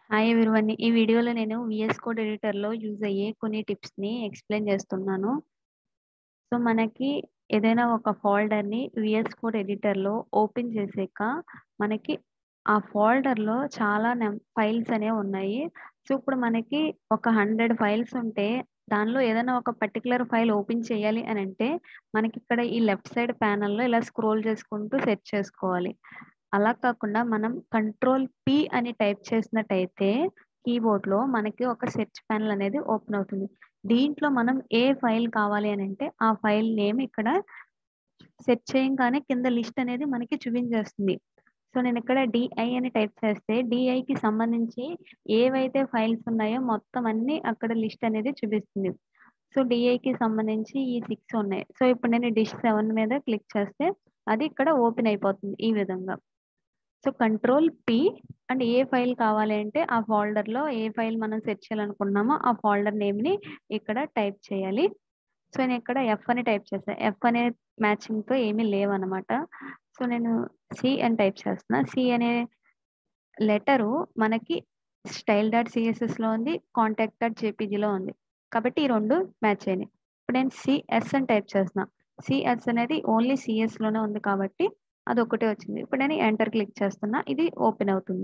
Hi everyone. ఈ వీడియోలో నేను వీఎస్ కోడ్ ఎడిటర్‌లో యూజ్ అయ్యే కొన్ని టిప్స్‌ని ఎక్స్‌ప్లెయిన్ చేస్తున్నాను. సో, మనకి ఏదైనా ఒక ఫోల్డర్‌ని వీఎస్ కోడ్ ఎడిటర్‌లో ఓపెన్ చేసాక మనకి ఆ ఫోల్డర్‌లో చాలా నెం ఫైల్స్ అనేవి ఉన్నాయి. సో, ఇప్పుడు మనకి ఒక 100 ఫైల్స్ ఉంటే దానిలో ఏదైనా ఒక పర్టిక్యులర్ ఫైల్ ఓపెన్ చేయాలి అనంటే మనకిక్కడ ఈ లెఫ్ట్ సైడ్ ప్యానెల్‌లో ఇలా స్క్రోల్ చేసుకుంటూ సెర్చ్ చేసుకోవాలి. అలా కాకుండా మనం కంట్రోల్ పి అని టైప్ చేసినట్టయితే కీబోర్డ్‌లో మనకి ఒక సెర్చ్ ప్యానెల్ అనేది ఓపెన్ అవుతుంది. దీంట్లో మనం ఏ ఫైల్ కావాలి అనంటే ఆ ఫైల్ నేమ్ ఇక్కడ సెర్చ్ చేయంగానే కింద లిస్ట్ అనేది మనకి చూపించేస్తుంది. సో, నేనిక్కడ డీఐ అని టైప్ చేస్తే డీఐకి సంబంధించి ఏవైతే ఫైల్స్ ఉన్నాయో మొత్తం అన్నీ అక్కడ లిస్ట్ అనేది చూపిస్తుంది. సో, డీఐకి సంబంధించి ఈ 6 ఉన్నాయి. సో, ఇప్పుడు నేను డిష్ 7 మీద క్లిక్ చేస్తే అది ఇక్కడ ఓపెన్ అయిపోతుంది ఈ విధంగా. సో, కంట్రోల్ పి అండ్ ఏ ఫైల్ కావాలి అంటే ఆ ఫోల్డర్‌లో ఏ ఫైల్ మనం సెర్చ్ చేయాలనుకుంటున్నామో ఆ ఫోల్డర్ నేమ్‌ని ఇక్కడ టైప్ చేయాలి. సో, నేనిక్కడ ఎఫ్ అని టైప్ చేశా. ఎఫ్ అనే మ్యాచింగ్‌తో ఏమీ లేవనమాట. సో, నేను సి అని టైప్ చేస్తున్నా. సి అనే లెటరు మనకి స్టైల్ డాట్ సీఎస్ఎస్‌లో ఉంది. కాంటాక్ట్ డాట్ జేపీజీలో ఉంది. కాబట్టి ఈ 2 మ్యాచ్ అయినాయి. ఇప్పుడు నేను సిఎస్ అని టైప్ చేస్తున్నా. సిఎస్ అనేది ఓన్లీ సీఎస్‌లోనే ఉంది కాబట్టి అదొక్కటే వచ్చింది. ఇప్పుడు నేను ఎంటర్ క్లిక్ చేస్తున్నా. ఇది ఓపెన్ అవుతుంది.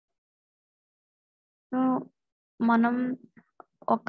సో, మనం ఒక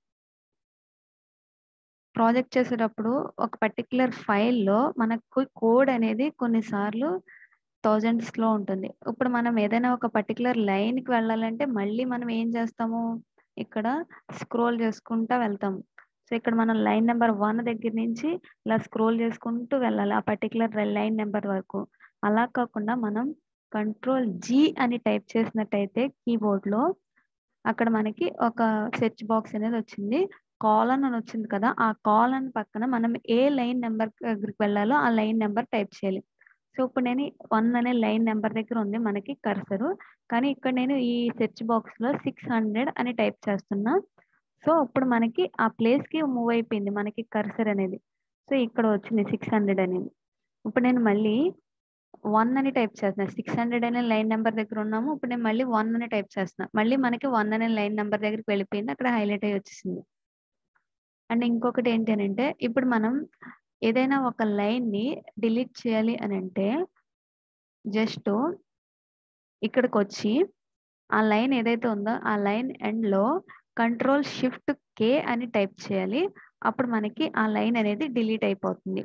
ప్రాజెక్ట్ చేసేటప్పుడు ఒక పర్టిక్యులర్ ఫైల్‌లో మనకు కోడ్ అనేది కొన్నిసార్లు థౌసండ్స్‌లో ఉంటుంది. ఇప్పుడు మనం ఏదైనా ఒక పర్టిక్యులర్ లైన్‌కి వెళ్ళాలంటే మళ్ళీ మనం ఏం చేస్తాము? ఇక్కడ స్క్రోల్ చేసుకుంటా వెళ్తాము. సో, ఇక్కడ మనం లైన్ నంబర్ 1 దగ్గర నుంచి ఇలా స్క్రోల్ చేసుకుంటూ వెళ్ళాలి. ఆ పర్టిక్యులర్ లైన్ నంబర్ వరకు. అలా కాకుండా మనం కంట్రోల్ జీ అని టైప్ చేసినట్టయితే కీబోర్డ్‌లో అక్కడ మనకి ఒక సెర్చ్ బాక్స్ అనేది వచ్చింది. కాలన్ అని వచ్చింది కదా! ఆ కాలన్ పక్కన మనం ఏ లైన్ నంబర్ దగ్గరికి వెళ్ళాలో ఆ లైన్ నంబర్ టైప్ చేయాలి. సో, ఇప్పుడు నేను 1 అనే లైన్ నంబర్ దగ్గర ఉంది మనకి కర్సరు. కానీ ఇక్కడ నేను ఈ సెర్చ్ బాక్స్‌లో 600 అని టైప్ చేస్తున్నా. సో, ఇప్పుడు మనకి ఆ ప్లేస్‌కి మూవ్ అయిపోయింది మనకి కర్సర్ అనేది. సో, ఇక్కడ వచ్చింది 600 అనేది. ఇప్పుడు నేను మళ్ళీ 1 అని టైప్ చేస్తున్నా. 600 అనే లైన్ నంబర్ దగ్గర ఉన్నాము. ఇప్పుడు నేను మళ్ళీ 1 అని టైప్ చేస్తున్నా. మళ్ళీ మనకి 1 అనే లైన్ నంబర్ దగ్గరికి వెళ్ళిపోయింది. అక్కడ హైలైట్ అయ్యి వచ్చేసింది. అండ్ ఇంకొకటి ఏంటి అనంటే ఇప్పుడు మనం ఏదైనా ఒక లైన్‌ని డిలీట్ చేయాలి అనంటే జస్ట్ ఇక్కడికొచ్చి ఆ లైన్ ఏదైతే ఉందో ఆ లైన్ ఎండ్‌లో కంట్రోల్ షిఫ్ట్ కే అని టైప్ చేయాలి. అప్పుడు మనకి ఆ లైన్ అనేది డిలీట్ అయిపోతుంది.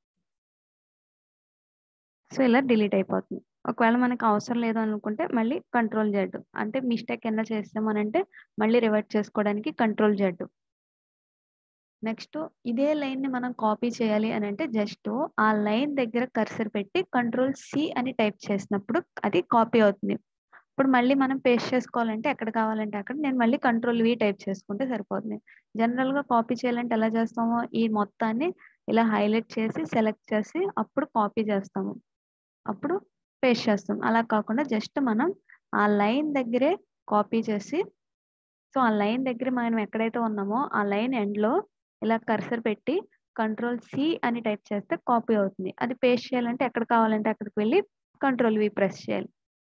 సో, ఇలా డిలీట్ అయిపోతుంది. ఒకవేళ మనకు అవసరం లేదు అనుకుంటే మళ్ళీ కంట్రోల్ జెడ్ అంటే మిస్టేక్ ఏమైనా చేసాము అనంటే మళ్ళీ రివర్ట్ చేసుకోవడానికి కంట్రోల్ జెడ్. నెక్స్ట్ ఇదే లైన్‌ని మనం కాపీ చేయాలి అనంటే జస్ట్ ఆ లైన్ దగ్గర కర్సర్ పెట్టి కంట్రోల్ సి అని టైప్ చేసినప్పుడు అది కాపీ అవుతుంది. ఇప్పుడు మళ్ళీ మనం పేస్ట్ చేసుకోవాలంటే ఎక్కడ కావాలంటే అక్కడ నేను మళ్ళీ కంట్రోల్ వి టైప్ చేసుకుంటే సరిపోతుంది. జనరల్‌గా కాపీ చేయాలంటే ఎలా చేస్తాము? ఈ మొత్తాన్ని ఇలా హైలైట్ చేసి సెలెక్ట్ చేసి అప్పుడు కాపీ చేస్తాము. అప్పుడు పేస్ట్ చేస్తాం. అలా కాకుండా జస్ట్ మనం ఆ లైన్ దగ్గరే కాపీ చేసి సో, ఆ లైన్ దగ్గర మనం ఎక్కడైతే ఉన్నామో ఆ లైన్ ఎండ్‌లో ఇలా కర్సర్ పెట్టి కంట్రోల్ సి అని టైప్ చేస్తే కాపీ అవుతుంది. అది పేస్ట్ చేయాలంటే ఎక్కడ కావాలంటే అక్కడికి వెళ్లి కంట్రోల్ వి ప్రెస్ చేయాలి.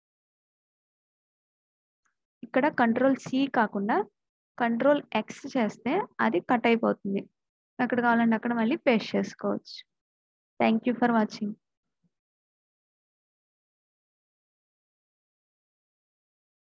ఇక్కడ కంట్రోల్ సి కాకుండా కంట్రోల్ ఎక్స్ చేస్తే అది కట్ అయిపోతుంది. ఎక్కడ కావాలంటే అక్కడ మళ్ళీ పేస్ట్ చేసుకోవచ్చు. Thank you for watching.